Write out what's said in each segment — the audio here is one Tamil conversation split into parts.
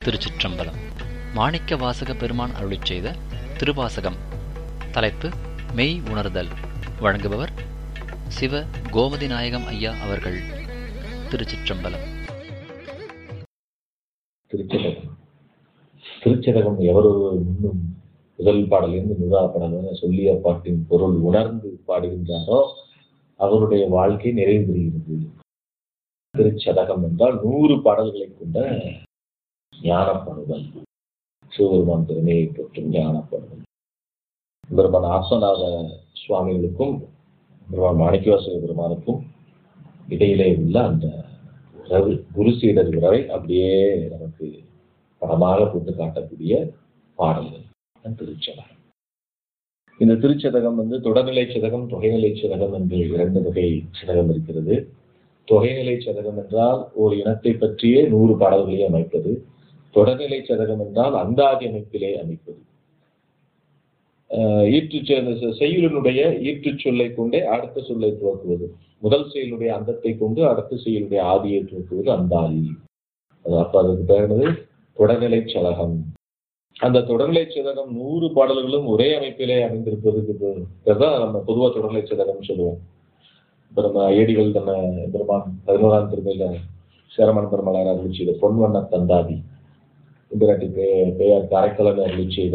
திருச்சிற்றம்பலம் மாணிக்க வாசக பெருமான் அருளிச் செய்த திருவாசகம் தலைப்பு மெய் உணர்தல் வழங்குபவர் சிவ கோமதி நாயகம் ஐயா அவர்கள் திருச்சிற்றம்பலம் திருச்சதகம் திருச்சதகம் எவரொரு முன்னும் முதல் பாடலிருந்து நூறா பாடல் வரை சொல்லிய பாட்டின் பொருள் உணர்ந்து பாடுகின்றாரோ அவருடைய வாழ்க்கை நிறைவு பெறுகிறது திருச்சதகம் என்றால் நூறு பாடல்களை கொண்ட ஞானப்படுதல் சிவபெருமான் பெருமையை பற்றும் ஞானப்படுதல் பெருமான் ஆசநாத சுவாமிகளுக்கும் பெருமான் மாணிக்கவாசக பெருமானுக்கும் இடையிலே உள்ள அந்த உறவு குரு சீடர் உறவை அப்படியே நமக்கு படமாக போட்டு காட்டக்கூடிய பாடல்கள் தான் திருச்சதகம் இந்த திருச்சதகம் வந்து தொடர்நிலை சதகம் தொகைநிலை சதகம் என்று இரண்டு வகை சதகம் இருக்கிறது தொகைநிலை சதகம் என்றால் ஒரு இனத்தை பற்றியே நூறு பாடல்களை அமைப்பது தொடர்நிலை சதகம் என்றால் அந்தாதி அமைப்பிலே அமைப்பது ஈற்று செய்யுளினுடைய ஈற்றுச் சொல்லை கொண்டே அடுத்த சொல்லை துவக்குவது முதல் செயலுடைய அந்தத்தை கொண்டு அடுத்த செயலுடைய ஆதியை துவக்குவது அந்தாதி அது அப்ப அதுக்கு பேருனது தொடர்நிலை சதகம் அந்த தொடர்நிலை சதகம் நூறு பாடல்களும் ஒரே அமைப்பிலே அமைந்திருப்பதுக்கு தான் நம்ம பொதுவா தொடர்நிலை சதகம் சொல்லுவோம் இப்ப நம்ம ஏடிகள் நம்ம பெருமான் பதினோராம் திருமையில சேரமன் பெருமலார் அருள் செய்த பொன்வண்ண தந்தாதி இந்திராட்டி பெயர் கரைக்கலன் அருள் செய்த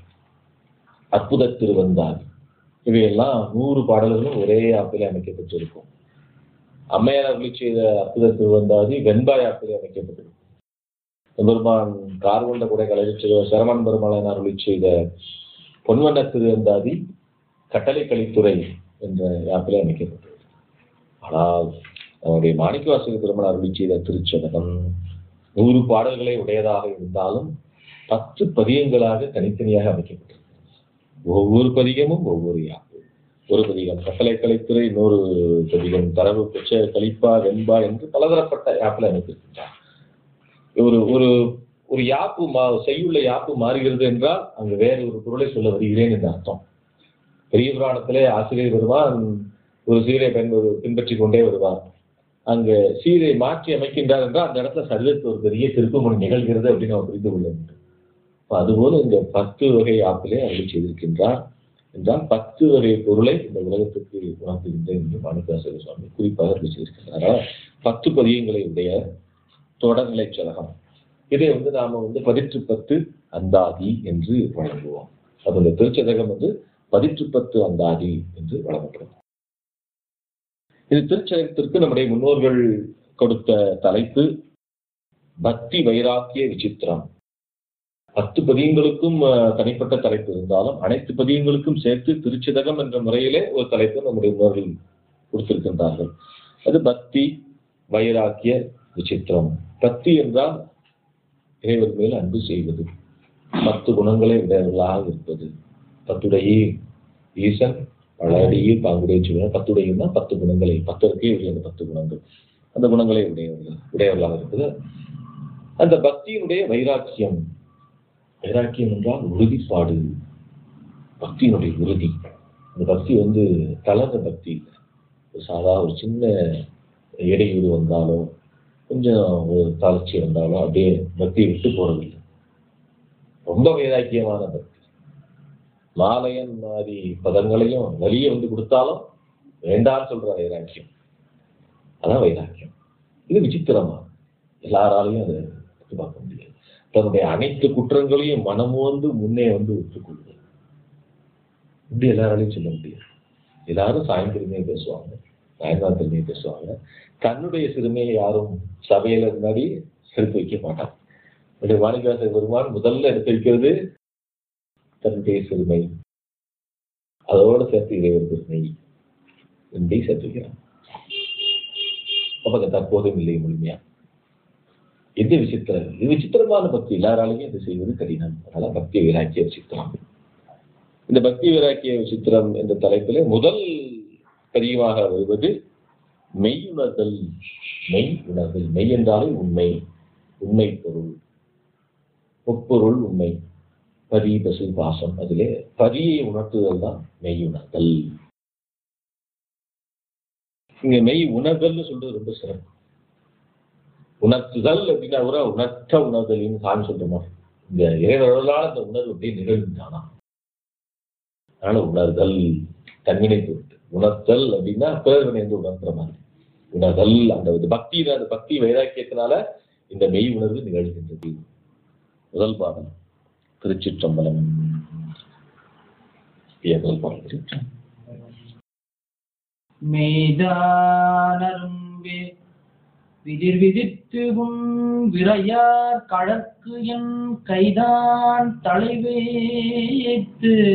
அற்புத திருவந்தாதி இவையெல்லாம் நூறு பாடல்களும் ஒரே ஆப்பிலே அமைக்கப்பட்டிருக்கும் அம்மையார் அருள் செய்த அற்புத திருவந்தாதி வெண்பாய் ஆப்பிலே அமைக்கப்பட்டிருக்கும் பெருமான் கார்கொண்ட குடை கலையில் செய்த சரமன் பெருமாளன் அருளி செய்த பொன்வண்ண திருவந்தாதி கட்டளை கலித்துறை என்ற ஆப்பிலே அமைக்கப்பட்டது ஆனால் அவருடைய மாணிக்கவாசக பெருமாள் அருளி செய்த திருச்சதகம் நூறு பாடல்களை உடையதாக இருந்தாலும் பத்து பதியங்களாக தனித்தனியாக அமைக்கப்பட்டது ஒவ்வொரு பதிகமும் ஒவ்வொரு யாப்பு ஒரு பதிகம் கட்டளை கலைத்துறை இன்னொரு பதிகம் தரவு பெற்ற கலிப்பா வெண்பா என்று பலதரப்பட்ட யாப்பில் அமைத்திருக்கின்றார் ஒரு ஒரு ஒரு யாப்பு மா செய்யுள்ள யாப்பு மாறுகிறது என்றால் அங்கு வேறு ஒரு பொருளை சொல்ல வருகிறேன் என்று அர்த்தம் பெரிய புராணத்திலே ஆசிரியர் வருவான் ஒரு சீரை பயன் பின்பற்றி கொண்டே வருவார் அங்கு சீரை மாற்றி அமைக்கின்றார் என்றால் அந்த இடத்துல சரீரத்தில் ஒரு பெரிய திருப்புமுனை நிகழ்கிறது அப்படின்னு அவர் புரிந்து கொள்ள வேண்டும் அதுபோல இந்த பத்து வகை ஆப்பிலே அருள் செய்திருக்கின்றார் என்றால் பத்து வகை பொருளை இந்த உலகத்துக்கு உணர்த்துகின்ற என்று மாணிக்காசக சுவாமி குறிப்பாக அருள் செய்திருக்கின்றார் பத்து பதியங்களை உடைய தொடர்நிலை சலகம் இதை வந்து நாம வந்து பதிற்று பத்து அந்தாதி என்று வழங்குவோம் அதனுடைய திருச்சதகம் வந்து பதிற்று பத்து அந்தாதி என்று வழங்கப்படும் இது திருச்சதகத்திற்கு நம்முடைய முன்னோர்கள் கொடுத்த தலைப்பு பக்தி வைராக்கிய விசித்திரம் பத்து பதியங்களுக்கும் தனிப்பட்ட தலைப்பு இருந்தாலும் அனைத்து பதியங்களுக்கும் சேர்த்து திருச்சதகம் என்ற முறையிலே ஒரு தலைப்பு நம்முடைய முன்னோர்கள் கொடுத்திருக்கின்றார்கள் அது பக்தி வைராக்கிய விசித்திரம் பக்தி என்றால் இறைவர் மேல் அன்பு செய்வது பத்து குணங்களை உடையவர்களாக இருப்பது பத்துடைய ஈசன் பழடியில் பாங்குடைய சொல்லுவாங்க பத்துடையும்னா பத்து குணங்களை பத்தருக்கே உரிய அந்த பத்து குணங்கள் அந்த குணங்களை உடையவர்கள் உடையவர்களாக இருப்பது அந்த பக்தியினுடைய வைராக்கியம் வைராக்கியம் என்றால் உறுதிப்பாடு பக்தியினுடைய உறுதி அந்த பக்தி வந்து தளர்ந்த பக்தி இல்லை ஒரு சாதா ஒரு சின்ன இடையூறு வந்தாலோ கொஞ்சம் ஒரு தளர்ச்சி வந்தாலும் அப்படியே பக்தியை விட்டு போறதில்லை ரொம்ப வைராக்கியமான பக்தி மாலையன் மாதிரி பதங்களையும் வலிய வந்து கொடுத்தாலும் வேண்டாம்னு சொல்ற வைராக்கியம் அதான் வைராக்கியம் இது விசித்திரமா எல்லாராலையும் அதை பார்க்க முடியாது தன்னுடைய அனைத்து குற்றங்களையும் மனம் வந்து முன்னே வந்து ஒத்துக்கொள்வது இப்படி எல்லாராலையும் சொல்ல முடியாது எல்லாரும் சாயந்திரமே பேசுவாங்க சாயங்காலம் திரும்பியே பேசுவாங்க தன்னுடைய சிறுமையை யாரும் சபையில முன்னாடி எடுத்து வைக்க மாட்டாங்க என்னுடைய மாணிக்கவாச பெருமான் முதல்ல எடுத்து வைக்கிறது தன்னுடைய சிறுமை அதோடு சேர்த்து இறைவர் பெருமை ரெண்டையும் சேர்த்து வைக்கிறான் அப்ப தற்போதும் இல்லை முழுமையா எது விசித்திரம் இது விசித்திரமான பக்தி எல்லாராலையும் இது செய்வது கடினம் அதனால பக்தி வைராக்கிய விசித்திரம் இந்த பக்தி வைராக்கிய விசித்திரம் என்ற தலைப்பிலே முதல் பதிவாக வருவது மெய் உணர்தல் மெய் உணர்தல் மெய் என்றாலே உண்மை உண்மை பொருள் முப்பொருள் உண்மை பதி பசு பாசம் அதிலே பதியை உணர்த்துதல் தான் மெய் உணர்தல் இங்க மெய் உணர்தல்னு சொல்றது ரொம்ப சிறப்பு உணர்த்துதல் அப்படின்னா கூட உணர்த்த உணர்தலின்னு சாமி சொல்றோமா இந்த இறைவர்களால் அந்த உணர்வு அப்படியே நிகழ்ந்தானா அதனால உணர்தல் தன்வினை பொருட்டு உணர்த்தல் அப்படின்னா பேர்வினை வந்து உணர்த்துற மாதிரி உணர்தல் அந்த இது பக்தி அந்த பக்தி வைராக்கியத்தினால இந்த மெய் உணர்வு நிகழ்கின்றது முதல் பாடம் திருச்சிற்றம்பலம் ஐயா, முதல் பாடம் திருச்சிற்றம்பலம். மெய்தானரும்பே விதிர் விதித்துவும் விரையார் கழற்கு என் கைதான் தலைவேத்து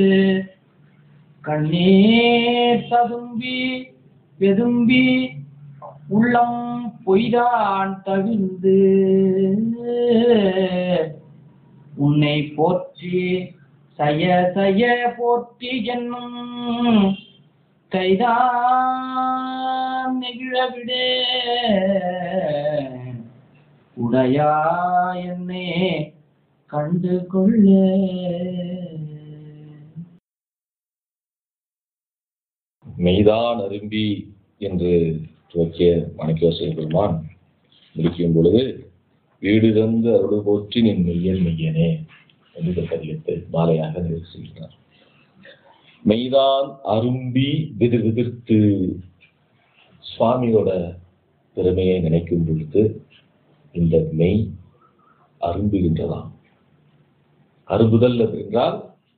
கண்ணீர் ததும்பி வெதும்பி உள்ளம் பொய்தான் தவிர்ந்து உன்னை போற்றி சய சய போற்றி என்னும் கைதான் நெகிழவிடே உடையா என்னே கண்டு கொள்ள மெய்தான் அரும்பி என்று துவக்கிய மாணிக்கவாசக பெருமான் முடிக்கும் பொழுது வீடு தந்து அருள் போற்றி நின் மெய்யன் மெய்யனே என்று இந்த பதியத்தை மாலையாக நிறைவு செய்கிறார் மெய்தான் அரும்பி விதிர் விதிர்த்து சுவாமியோட பெருமையை நினைக்கும் பொழுது இந்த மெய் அரும்புகின்றதாம் அரும்புதல் என்றால்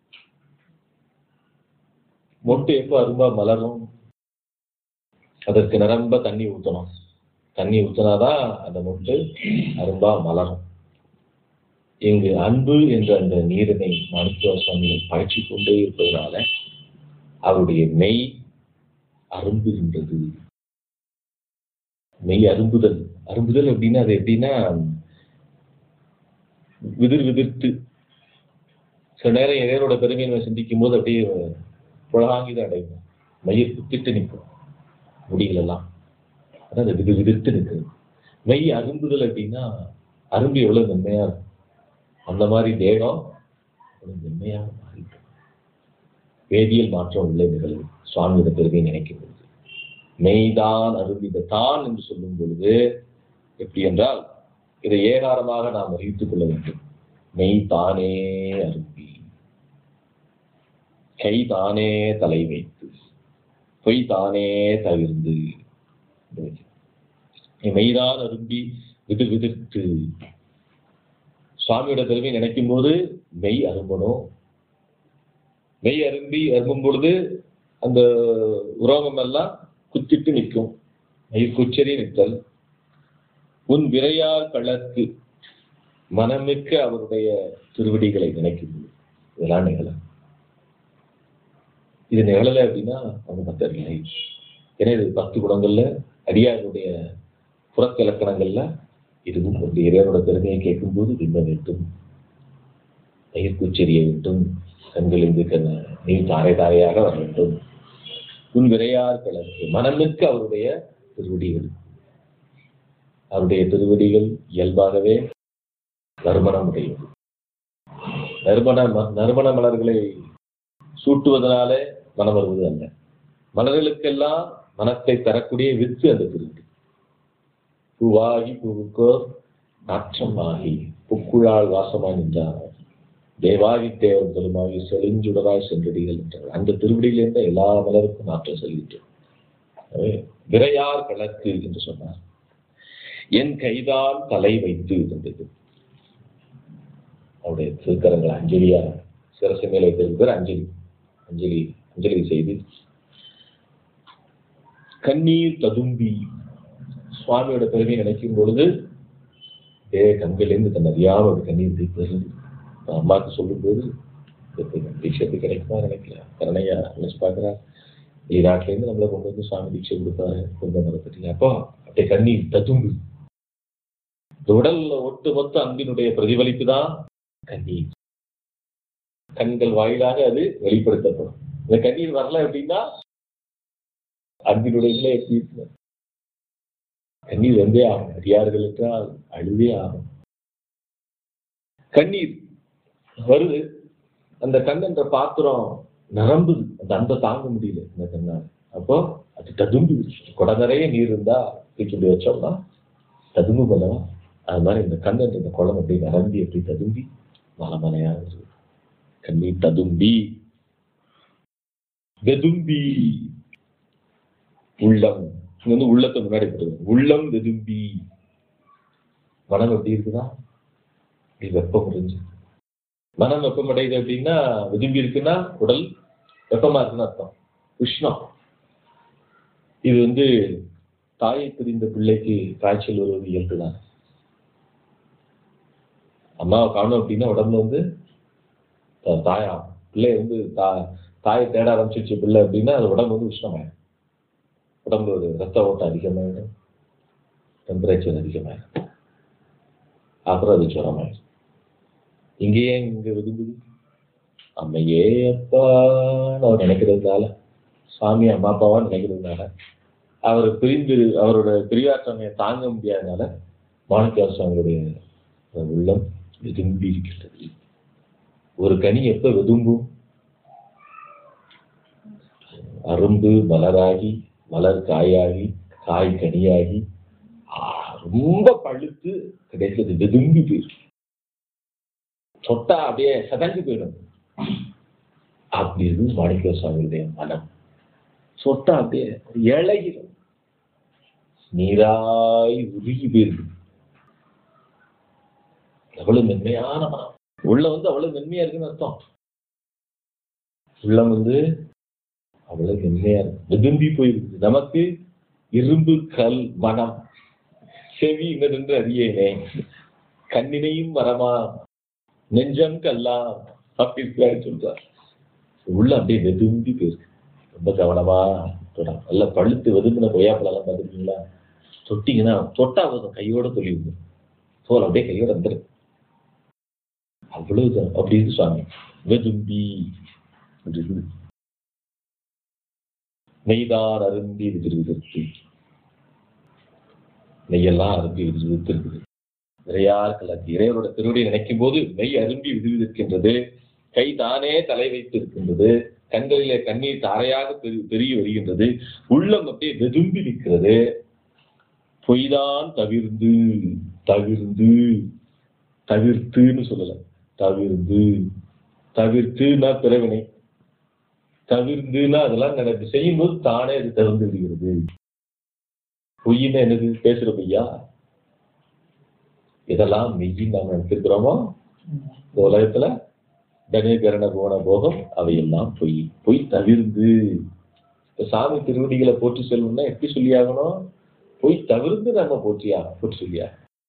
மொட்டு எப்போ அரும்பா மலரும் அதற்கு நிரம்ப தண்ணி ஊற்றணும் தண்ணி ஊற்றினாதான் அந்த மொட்டு அரும்பா மலரும் இங்கு அன்பு என்ற அந்த நீரினை மாணிக்க சுவாமிகள் பாய்ச்சி கொண்டே இருப்பதனால அவருடைய மெய் அரும்புகின்றது மெய் அரும்புதல் அரும்புதல் அப்படின்னா அது எப்படின்னா விதிர் விதிர்த்து சில நேரம் இறைவனோட பெருமையை நம்ம சிந்திக்கும் போது அப்படியே புலகாங்கி தான் அடையும் மெய்யை குத்திட்டு நிற்கும் முடிகளெல்லாம் அதான் அந்த விது விதிர்த்து நிற்குது மெய் அரும்புதல் அப்படின்னா அரும்பு எவ்வளவு மென்மையா இருக்கும் அந்த மாதிரி தேகம் எவ்வளவு மென்மையாக மாறிட்டு வேதியியல் மாற்றம் உள்ள நிகழ்வு சுவாமியோட பெருமையை நினைக்கும் பொழுது மெய்தான் அரும்பித தான் என்று சொல்லும் பொழுது எப்படி என்றால் இதை ஏகாரமாக நாம் அறிவித்துக் கொள்ள வேண்டும் மெய் தானே அரும்பி கை தானே தலை வைத்து பொய் தானே தவிர்ந்து மெய்தான் அரும்பி விது விதிர்த்து சுவாமியோட பெருமை நினைக்கும் போது மெய் அரும்பணும் மெய் அரும்பி அரும்பும் பொழுது அந்த உரோமம் எல்லாம் குத்திட்டு நிற்கும் மெய் குச்சரி நிற்தல் உன் விரையார் கள்ளற்கு மனமிக்க அவருடைய திருவடிகளை நினைக்கும் போது இதெல்லாம் நிகழும் இது நிகழலை அப்படின்னா அவங்க பக்தர் இல்லை ஏன்னா இது பக்தி குணங்கள்ல அடியாருடைய புறக்கிலக்கணங்கள்ல இதுவும் ஒன்று இறைவனோட பெருமையை கேட்கும்போது விம்ம வேண்டும் பயிர்க்குச்செறிய வேண்டும் கண்களிலிருந்து கண் நீர் தாரை தாரையாக வர வேண்டும் உன் விரையார் கிளம்பு மனமிக்க அவருடைய திருவடிகள் அவருடைய திருவடிகள் இயல்பாகவே நறுமணம் உடையது நறுமண ம- நறுமண மலர்களை சூட்டுவதனாலே மனம் வருவது அல்ல மலர்களுக்கெல்லாம் மனத்தை தரக்கூடிய வித்து அந்த திருவடி பூவாகி பூவுக்கோ நாற்றமாகி புக்குழால் வாசமாய் நின்றார் தேவாகி தேவர் பெருமாகி செழிஞ்சுடராய் சென்றடிகள் என்றார் அந்த திருவடியிலிருந்து எல்லா மலருக்கும் நாற்றம் செல்கின்றோம் எனவே, விரையார் கணக்கு என்று சொன்னார் என் கைதான் தலை வைத்து இருந்தது அவருடைய திருக்கரங்கள் அஞ்சலியா சிரசு மேல வைத்திருக்கிற அஞ்சலி அஞ்சலி அஞ்சலி செய்து கண்ணீர் ததும்பி சுவாமியோட பெருமையை நினைக்கும் பொழுது ஏ கண்களிலிருந்து தன் அறியாம ஒரு கண்ணீர் தீர்ப்பது அம்மாவுக்கு சொல்லும்போது தீட்சை எப்படி கிடைக்குமா நினைக்கல கருணையா நினைச்சு பார்க்கிறா வெளிநாட்டிலேருந்து நம்மளை கொண்டு வந்து சுவாமி தீட்சை கொடுத்தாரு கொண்டு வந்ததை பற்றி அப்போ அப்படியே கண்ணீர் ததும்பு இந்த உடல்ல ஒட்டுமொத்த அன்பினுடைய பிரதிபலிப்பு தான் கண்ணீர் கண்கள் வாயிலாக அது வெளிப்படுத்தப்படும் இந்த கண்ணீர் வரல அப்படின்னா அன்பினுடைய நிலை எப்படி இருக்கு கண்ணீர் வந்தே ஆகும் அடியார்கள் என்றால் அழுதே ஆகும் கண்ணீர் வருது அந்த கண் என்ற பாத்திரம் நரம்புது அந்த அன்பை தாங்க முடியல இந்த கண்ணால் அப்போ அது ததும்பி குடை நிறைய நீர் இருந்தா தூக்கி இப்படி வச்சோம்னா ததும்பு பண்ணலாம் அது மாதிரி இந்த கண்ணன் இந்த குளம் அப்படி நிரம்பி அப்படி ததும்பி மலமலையா இருக்கு கண்ணீர் ததும்பி வெதும்பி உள்ளம் இங்க வந்து உள்ளத்தை முன்னாடி போட்டுருங்க உள்ளம் வெதும்பி மனம் எப்படி இருக்குதா இப்படி வெப்பம் முடிஞ்சு மனம் வெப்பம் அடையுது அப்படின்னா வெதும்பி இருக்குன்னா உடல் வெப்பமா இருக்குன்னு அர்த்தம் உஷ்ணம் இது வந்து தாயை பிரிந்த பிள்ளைக்கு காய்ச்சல் வருவது இயல்புதான் அம்மாவை காணும் அப்படின்னா உடம்புல வந்து த- தாயா பிள்ளை வந்து தா தாயை தேட ஆரம்பிச்சிருச்சு பிள்ளை அப்படின்னா அது உடம்பு வந்து உஷ்ணமாயிடும் உடம்புல ஒரு ரத்த ஓட்டம் அதிகமாயிடும் டெம்பரேச்சர் அதிகமாயிடும் அப்புறம் அது ஜுரமாயிடும் இங்கேயே இங்க விரும்புது அம்மையே அப்பான்னு அவர் நினைக்கிறதுனால சாமி அம்மா அப்பாவா நினைக்கிறதுனால அவர் பிரிந்து அவரோட பிரியாற்றமையை தாங்க முடியாதனால மாணிக்க சுவாமியுடைய உள்ளம் வெதும்பி இருக்கிறது ஒரு கனி எப்ப வெதும்பும் அரும்பு மலராகி மலர் காயாகி காய் கனியாகி ஆ, ரொம்ப பழுத்து கடைசியில் அது வெதும்பி போயிடும் தொட்டா அப்படியே சதஞ்சு போயிடும் அப்படி இருந்து மாணிக்க சுவாமியுடைய மனம் சொட்டா அப்படியே இழகிடும் நீராய் உருகி போயிருக்கு எவ்வளவு மென்மையான மனம் உள்ள வந்து அவ்வளவு மென்மையா இருக்குன்னு அர்த்தம் உள்ளம் வந்து அவ்வளவு மென்மையா இருக்கு விரும்பி போயிருக்கு நமக்கு இரும்பு கல் மனம் செவி இன்னதென்று அறியேனே கண்ணினையும் மரமா நெஞ்சம் கல்லா அப்படின்னு சொல்றார் உள்ள அப்படியே வெதும்பி போயிருக்கு ரொம்ப கவனமா தொடரும் நல்லா பழுத்து வெதும்பின கொய்யாப்பழம் பார்த்துருக்கீங்களா தொட்டிங்கன்னா தொட்டா போதும் கையோட தொழில் வந்துடும் தோல் அப்படியே கையோட வந்துடும் அவ்வளவு அப்படி இருக்கு சுவாமி வெதும்பி அப்படி இருக்குது நெய்தான் அருந்தி விதிர்விதிர்த்து நெய்யெல்லாம் அருந்தி விதிர்வித்து இருக்குது நிறையார் கலக்கு இறைவரோட திருவடியை நினைக்கும் போது நெய் அரும்பி விதிர்விதிர்க்கின்றது கை தானே தலை வைத்து இருக்கின்றது கண்களிலே கண்ணீர் தாரையாக பெரு- பெருகி வருகின்றது உள்ளம் அப்படியே வெதும்பி நிற்கிறது பொய்தான் தவிர்ந்து தவிர்ந்து தவிர்த்துன்னு சொல்லல தவிர்ந்து தவிர்த்துனா பிறவினை தவிர்ந்துன்னா அதெல்லாம் நடக்கு செய்யும்போது தானே அது திறந்து விடுகிறது பொய்ன்னா என்னது பேசுற பொய்யா இதெல்லாம் மெய்யின்னு நாம் நினைச்சிருக்கிறோமோ இந்த உலகத்துல தனிகரண கோண போகம் அவையெல்லாம் பொய் பொய் தவிர்ந்து இப்ப சாமி திருவடிகளை போற்றி செல்லணும்னா எப்படி சொல்லியாகணும் பொய் தவிர்த்து நம்ம போற்றியா போற்றி சொல்லியா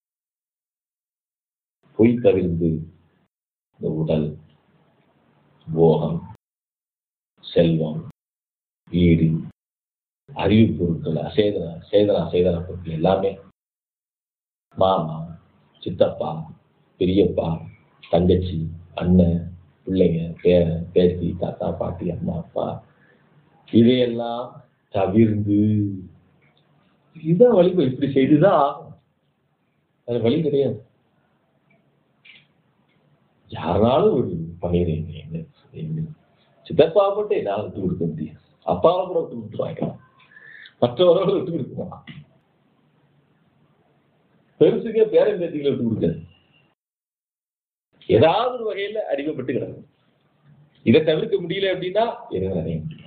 பொய் தவிர்ந்து இந்த உடல் போகம் செல்வம் வீடு அறிவு பொருட்கள் அசேதன சேதன அசேதன பொருட்கள் எல்லாமே மாமா சித்தப்பா பெரியப்பா தங்கச்சி அண்ணன் பிள்ளைங்க பேரன் பேத்தி தாத்தா பாட்டி அம்மா அப்பா இதையெல்லாம் தவிர்ந்து இதுதான் வழிபா இப்படி செய்துதான் ஆகும் அது வழி கிடையாது யாருனாலும் ஒரு பண்ணிடுறீங்க என்ன என்ன சித்தப்பா மட்டும் என்னால் விட்டு கொடுக்க முடியும் அப்பாவை கூட விட்டு கொடுத்துருவாங்க மற்றவரோட விட்டு கொடுக்குமா பெருசுங்க பேரன் பேத்திகளை விட்டு கொடுக்காது ஏதாவது ஒரு வகையில அடிமைப்பட்டு கிடக்கும் இதை தவிர்க்க முடியல அப்படின்னா இறைவன் அடைய முடியும்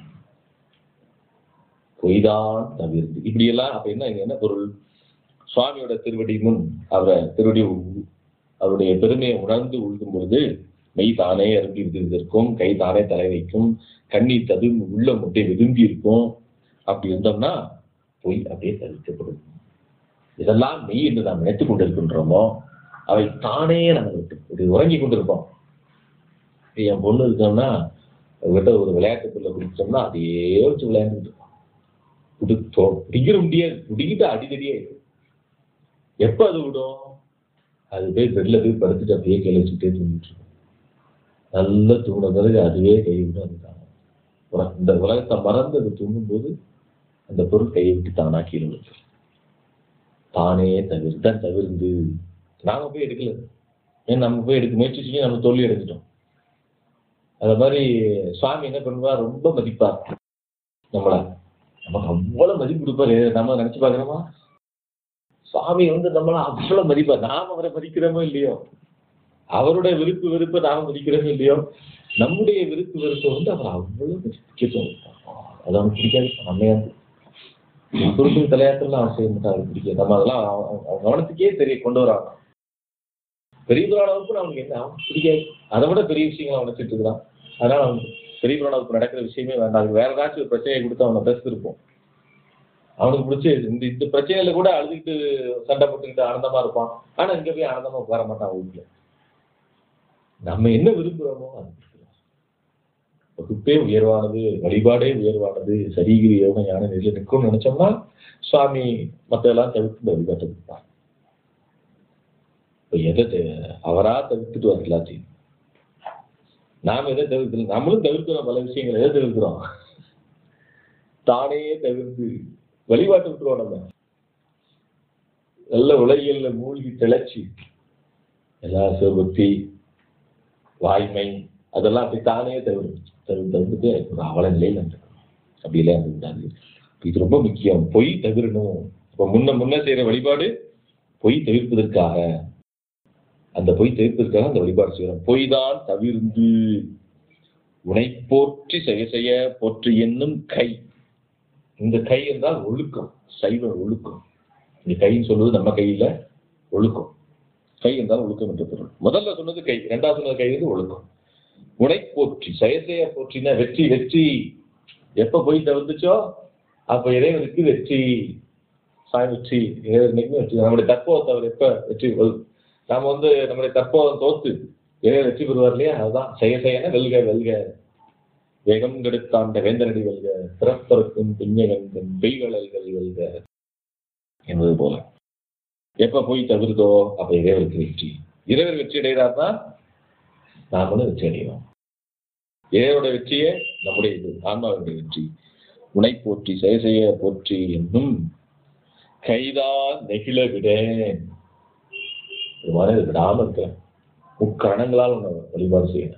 பொய்தான் தவிர்த்து இப்படி எல்லாம் அப்ப என்ன இங்க என்ன பொருள் சுவாமியோட திருவடி முன் அவரை திருவடி உ- அவருடைய பெருமையை உணர்ந்து உழுகும் பொழுது மெய் தானே அரும்பி விதிர்ந்திருக்கும் கை தானே தலை வைக்கும் கண்ணீர் தது உள்ள முட்டை விரும்பி இருக்கும் அப்படி இருந்தோம்னா பொய் அப்படியே தவிர்க்கப்படும் இதெல்லாம் மெய் என்று நாம் நினைத்துக் கொண்டிருக்கின்றோமோ அவை தானே நம்ம விட்டு இது உறங்கி கொண்டிருப்போம் இப்ப என் பொண்ணு இருக்கோம்னா அவகிட்ட ஒரு விளையாட்டு பொருளை கொடுத்தோம்னா அதையே வச்சு விளையாண்டுட்டு இருப்போம் கொடுத்தோம் பிடிக்கிற முடியாது பிடிக்கிட்டு அடிக்கடியே எப்ப அது விடும் அது போய் பெட்ல போய் படுத்துட்டு அப்படியே கையில வச்சுட்டே தூங்கிட்டு இருக்கும் நல்லா தூங்கின பிறகு அதுவே கை விடும் அது தானா உல- இந்த உலகத்தை மறந்து அது தூங்கும்போது அந்த பொருள் கையை விட்டு தானா கீழே விழுந்துரும் தானே தவிர்த்து தான் தவிர்ந்து நாம போய் எடுக்கல ஏன் நம்ம போய் எடுக்க முயற்சி செஞ்சு நம்ம தோல்வி அடைஞ்சிட்டோம் அத மாதிரி சுவாமி என்ன பண்ணுவார் ரொம்ப மதிப்பார் நம்மள நமக்கு அவ்வளவு மதிப்பு கொடுப்பாரு நம்ம நினைச்சு பார்க்கணுமா சுவாமி வந்து நம்மள அவ்வளவு மதிப்பா நாம் அவரை மதிக்கிறோமோ இல்லையோ அவருடைய விருப்பு வெறுப்பை நாம மதிக்கிறோமோ இல்லையோ நம்முடைய விருப்பு வெறுப்பை வந்து அவர் அவ்வளவு முக்கியத்துவம் கொடுப்பார். அது அவனுக்கு பிடிக்காது நம்ம குறுக்கு தலையாத்திரம் அவன் செய்ய மாட்டான் அவருக்கு பிடிக்காது நம்ம அதெல்லாம் அவன் அவன் கவனத்துக்கே தெரிய கொண்டு வராங்க பெரிய புராண வகுப்பு அவனுக்கு என்ன அவனுக்கு பிடிக்காது அதை விட பெரிய விஷயங்கள் அவன் நினைச்சிட்டு இருக்கிறான் அதனால அவனுக்கு பெரிய புராண வகுப்பு நடக்கிற விஷயமே வேண்டாம் அதுக்கு வேற ஏதாச்சும் ஒரு பிரச்சனையை கொடுத்து அவனை பேசிருப்போம் அவனுக்கு பிடிச்சி இந்த இந்த பிரச்சனையில கூட அழுதுகிட்டு சண்டை போட்டுக்கிட்டு ஆனந்தமா இருப்பான் ஆனா இங்க போய் ஆனந்தமா உட்கார மாட்டான் வீட்டுல நம்ம என்ன விரும்புறோமோ அது கொடுக்கிறோம். வகுப்பே உயர்வானது வழிபாடே உயர்வானது சரிகிரி யோகம் ஞான நிலையில நிற்கும்னு நினைச்சோம்னா சுவாமி மத்ததெல்லாம் தவிர்த்து இந்த வழிபாட்டை கொடுப்பார் இப்ப எதை தெ- அவரா தவிர்த்துட்டு வர எல்லாத்தையும் நாம எதை தவிர்க்கல நம்மளும் தவிர்க்கிறோம் பல விஷயங்களை எதை தவிர்க்கிறோம் தானே தவிர்த்து வழிபாட்டு விட்டுருவோம் நம்ம நல்ல உலகியல்ல மூழ்கி திளைச்சி எல்லா சிவபக்தி வாய்மை அதெல்லாம் அப்படி தானே தவிர தவிர தவிர்த்துட்டு ஒரு அவல நிலையில இருக்கணும் அப்படிலாம் இருக்கக்கூடாது இது ரொம்ப முக்கியம் பொய் தவிரணும் இப்ப முன்ன முன்ன செய்யற வழிபாடு பொய் தவிர்ப்பதற்காக அந்த பொய் தவிர்ப்பதற்காக அந்த வழிபாடு செய்யறோம் பொய் தான் தவிர்ந்து உனை போற்றி செய்ய செய்ய போற்றி என்னும் கை இந்த கை என்றால் ஒழுக்கம் சைவ ஒழுக்கம் இந்த கைன்னு சொல்வது நம்ம கையில ஒழுக்கம் கை என்றால் ஒழுக்கம் என்ற பொருள் முதல்ல சொன்னது கை இரண்டாவது சொன்னது கை வந்து ஒழுக்கம் உனை போற்றி செய்ய செய்ய போற்றினா வெற்றி வெற்றி எப்ப போய் தவிர்த்துச்சோ அப்ப இறைவனுக்கு வெற்றி சாய் வெற்றி இறைவனுக்கு வெற்றி நம்முடைய தற்போத்தை அவர் எப்ப வெற்றி கொள்- நாம வந்து நம்முடைய தற்போதம் தோத்து இறைவன் வெற்றி பெறுவார் இல்லையா அதுதான் செய்ய செய்யன வெல்க வெல்க வேகம் கெடுத்தாண்ட வேந்தனடி வெல்க பிறப்பருக்கும் பிஞ்சகந்தன் பெய்வளல்கள் வெல்க என்பது போல எப்ப போய் தவிர்தோ அப்ப இறைவருக்கு வெற்றி இறைவர் வெற்றி அடைகிறார்னா நாமளும் வெற்றி அடைவோம் இறைவனுடைய வெற்றியே நம்முடைய இது ஆன்மாவுடைய வெற்றி உனை போற்றி செய்ய செய்ய போற்றி என்னும் கைதான் நெகிழ விடேன் இது மாதிரி விடாம இருக்க முக்கரணங்களால் உன்னை வழிபாடு செய்யணும்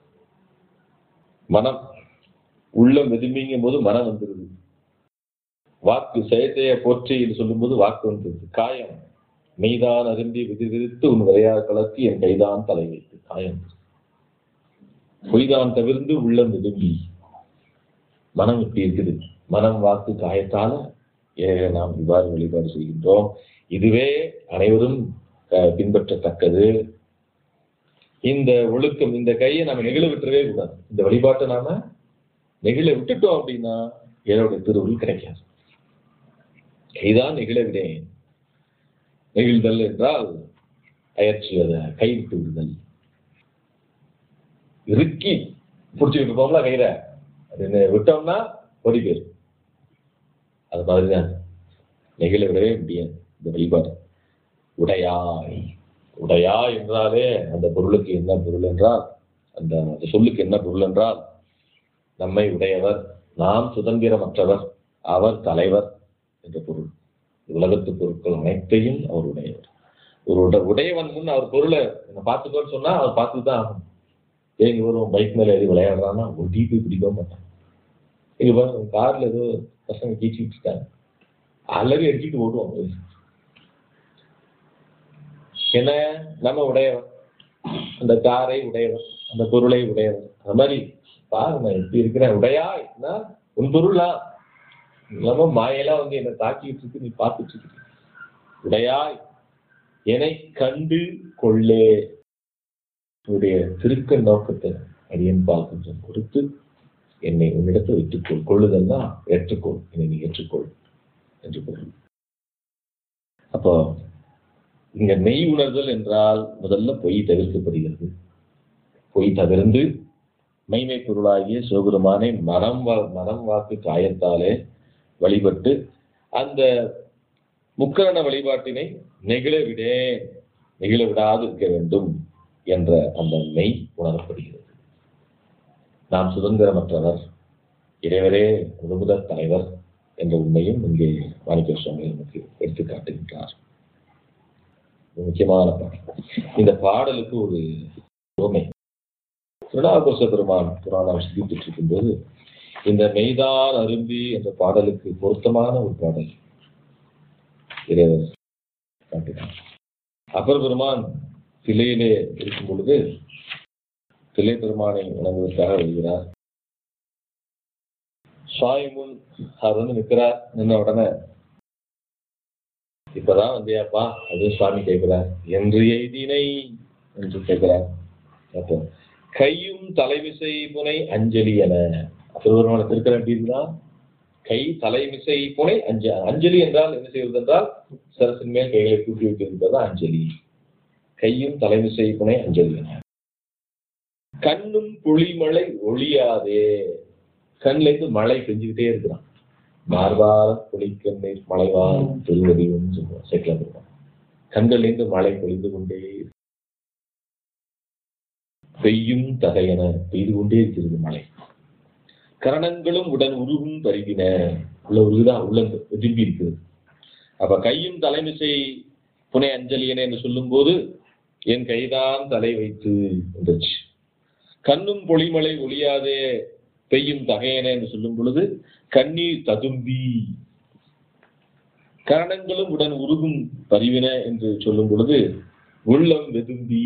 மனம் உள்ளம் வெதும்பிங்கும் போது மனம் வந்துருது வாக்கு செய்ய செய்ய போற்றி என்று சொல்லும்போது வாக்கு வந்துருது காயம் மெய்தான் அருந்தி விதி விதித்து உன் விளையாட கலத்தி என் கைதான் தலை வைத்து காயம் பொய்தான் தவிர்ந்து உள்ளம் விரும்பி மனம் இப்படி இருக்குது மனம் வாக்கு காயத்தால ஏக நாம் இவ்வாறு வழிபாடு செய்கின்றோம் இதுவே அனைவரும் அஹ், பின்பற்றத்தக்கது இந்த ஒழுக்கம் இந்த கையை நாம நெகிழ விட்டுறவே கூடாது இந்த வழிபாட்டை நாம நெகிழ விட்டுட்டோம் அப்படின்னா ஏழோட திருவுள் கிடைக்காது கைதான் நெகிழ விடேன் நெகிழ்தல் என்றால் அயற்சி அதை கைவிட்டு விடுதல் இறுக்கி பிடிச்சிக்கிட்டு இருப்போம்ல கயிறை அது என்ன விட்டோம்னா ஓடி போயிரும் அது மாதிரிதான் நெகிழ விடவே முடியாது இந்த வழிபாடு உடையாய் உடையா என்றாலே அந்த பொருளுக்கு என்ன பொருள் என்றால் அந்த அந்த சொல்லுக்கு என்ன பொருள் என்றால் நம்மை உடையவர் நாம் சுதந்திரமற்றவர் அவர் தலைவர் என்ற பொருள் உலகத்து பொருட்கள் அனைத்தையும் அவர் உடையவர் ஒரு உட உடையவன் முன் அவர் பொருளை என்ன பார்த்துக்கோன்னு சொன்னா அவர் பார்த்துட்டு தான் ஆகணும் ஏங்க வரும் பைக் மேல ஏறி விளையாடுறான்னா ஒரு டீப்பி பிடிக்கவும் மாட்டான் இங்க பாருங்க கார்ல ஏதோ பசங்க கீச்சிட்டு இருக்காங்க அல்லது அடிச்சுட்டு ஓடுவோம் என்ன நம்ம உடையவர் அந்த காரை உடையவர் அந்த பொருளை உடையவர் அந்த மாதிரி பாரு நான் எப்படி இருக்கிறேன் உடையாய்னா உன் பொருளா இல்லாம மாயெல்லாம் வந்து என்னை தாக்கிட்டு இருக்கு நீ பார்த்துட்டு இருக்கு உடையாய் என்னை கண்டு கொள்ளே உன்னுடைய திருக்க நோக்கத்தை அடியன் பால் கொஞ்சம் கொடுத்து என்னை உன்னிடத்தில் வைத்துக்கொள் கொள்ளுதல்னா ஏற்றுக்கொள் என்னை நீ ஏற்றுக்கொள் என்று பொருள் அப்போ இங்க மெய் உணர்தல் என்றால் முதல்ல பொய் தவிர்க்கப்படுகிறது பொய் தவிர்ந்து மெய்மை பொருளாகிய சிவபெருமானை மனம் வா- மனம் வாக்கு காயத்தாலே வழிபட்டு அந்த முக்கரண வழிபாட்டினை நெகிழ விடேன் நெகிழ விடாது இருக்க வேண்டும் என்ற அந்த மெய் உணரப்படுகிறது நாம் சுதந்திரமற்றவர் இறைவரே முழுமுதற் தலைவர் என்ற உண்மையும் இங்கே மாணிக்க சுவாமி நமக்கு எடுத்து காட்டுகின்றார் ஒரு முக்கியமான பாடல் இந்த பாடலுக்கு ஒரு உவமை திருநாவுக்கரச பெருமான் புராணம் சிந்தித்துட்டு இருக்கும்போது இந்த மெய்தான் அரும்பி என்ற பாடலுக்கு பொருத்தமான ஒரு பாடல் இறைவர் காட்டுகிறார் அப்பர் பெருமான் தில்லையிலே இருக்கும் பொழுது தில்லை பெருமானை வணங்குவதற்காக வருகிறார் சுவாமி முன் அவர் வந்து நிற்கிறார் நின்ன உடனே இப்பதான் வந்தியாப்பா அப்படின்னு சுவாமி கேட்கிறார் என்று எய்தினை என்று கேட்கிறார் அப்போ கையும் தலைவிசை புனை அஞ்சலி என அப்பர் பெருமான திருக்கிற எப்படி இருக்குதா கை தலைமிசை புனை அஞ்ச அஞ்சலி என்றால் என்ன செய்வது என்றால் சரசின் மேல் கைகளை கூட்டி வைக்கிறது அஞ்சலி கையும் தலைமிசை புனை அஞ்சலி என கண்ணும் புளிமழை ஒளியாதே கண்ணுல இருந்து மழை பெஞ்சுக்கிட்டே இருக்கிறான் மார்பார புளிக்கண்ணீர் மழைவார் திருவடின்னு சொல்லுவோம் செட்டில் இருப்பான் கண்கள்ல இருந்து மழை பொழிந்து கொண்டே இருக்கு. பெய்யும் தகையென பெய்து கொண்டே இருக்கிறது மழை கரணங்களும் உடன் உருகும் பருகின உள்ள உருகுதான் உள்ள விரும்பி இருக்குது அப்ப கையும் தலைமிசை புனை அஞ்சலியன என்று சொல்லும்போது என் கைதான் தலை வைத்து இருந்துச்சு கண்ணும் பொழிமலை ஒளியாதே பெய்யும் தகையன என்று சொல்லும் பொழுது கண்ணீர் ததும்பி கரணங்களும் உடன் உருகும் பரிவின என்று சொல்லும் பொழுது உள்ளம் வெதும்பி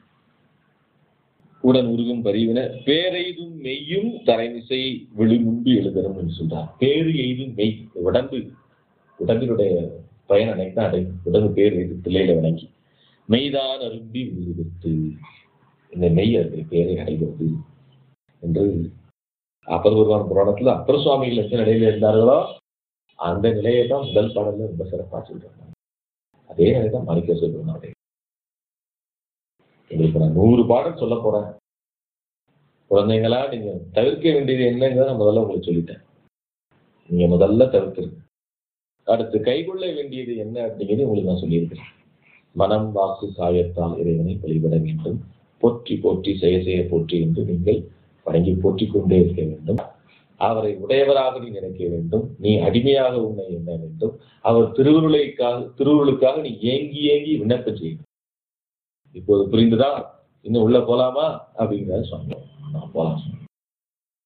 உடன் உருகும் பரிவின பேரெய்தும் மெய்யும் தலைமிசை விழுமுன்பு எழுதணும் என்று சொல்றார் பேரு எய்தும் மெய் உடம்பு உடம்பினுடைய பயன் அனைத்தான் அடையும் உடம்பு பேர் எய்து பிள்ளையில வணங்கி மெய்தான் அரும்பி விழுகிறது இந்த மெய் அது பேரை அடைகிறது என்று அப்பர் ஒருவான புராணத்துல அப்பர் சுவாமிகள் எந்த நிலையில இருந்தார்களோ அந்த நிலையை தான் முதல் பாடல்ல ரொம்ப சிறப்பா சொல்றாங்க அதே நிலை தான் மாணிக்க சொல்றாங்க உங்களுக்கு நான் நூறு பாடல் சொல்ல போறேன் குழந்தைங்களா நீங்க தவிர்க்க வேண்டியது என்னங்கிறத நான் முதல்ல உங்களுக்கு சொல்லிட்டேன் நீங்க முதல்ல தவிர்க்கிறது அடுத்து கைகொள்ள வேண்டியது என்ன அப்படிங்கிறது உங்களுக்கு நான் சொல்லியிருக்கிறேன் மனம் வாக்கு காயத்தால் இறைவனை வழிபட வேண்டும் போற்றி போற்றி செய்ய செய்ய போற்றி என்று நீங்கள் வணங்கி போற்றிக் கொண்டே இருக்க வேண்டும் அவரை உடையவராக நீ நினைக்க வேண்டும் நீ அடிமையாக உன்னை எண்ண வேண்டும் அவர் திருவுருளைக்காக திருவுருளுக்காக நீ ஏங்கி ஏங்கி விண்ணப்பம் செய்யணும் இப்போது புரிந்துதா இன்னும் உள்ள போலாமா அப்படிங்கிறத சொன்னோம் நான் போலாம்